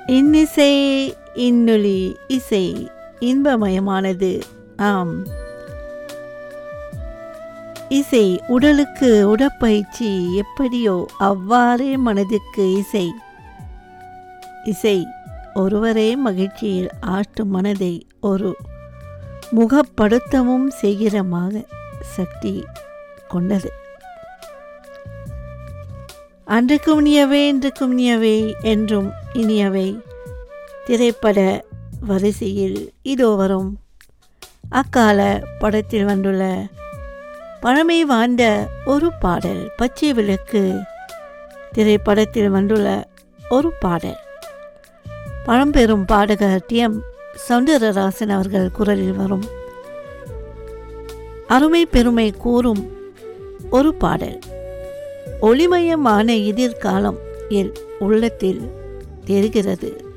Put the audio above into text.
இன்னிசை இன்னொலி இசை இன்பமயமானது ஆம் இசை உடலுக்கு உடற்பயிற்சி எப்படியோ அவ்வாறே மனதுக்கு இசை இசை ஒருவரே மகிழ்ச்சியில் ஆட்டும் மனதை ஒரு முகப்படுத்தவும் செய்கிறமாக சக்தி கொண்டது அன்றைக்கும் இனியவே இன்றைக்கும் இனியவே என்றும் இனியவை திரைப்பட வரிசையில் இதோ வரும் அக்கால படத்தில் வந்துள்ள பழமை வாய்ந்த ஒரு பாடல் பச்சை விளக்கு திரைப்படத்தில் வந்துள்ள ஒரு பாடல் பழம்பெரும் பாடகர் டி எம் சௌந்தரராசன் அவர்கள் குரலில் வரும் அருமை பெருமை கூறும் ஒரு பாடல் ஒளிமயமான எதிர்காலம் என் உள்ளத்தில் தெரிகிறது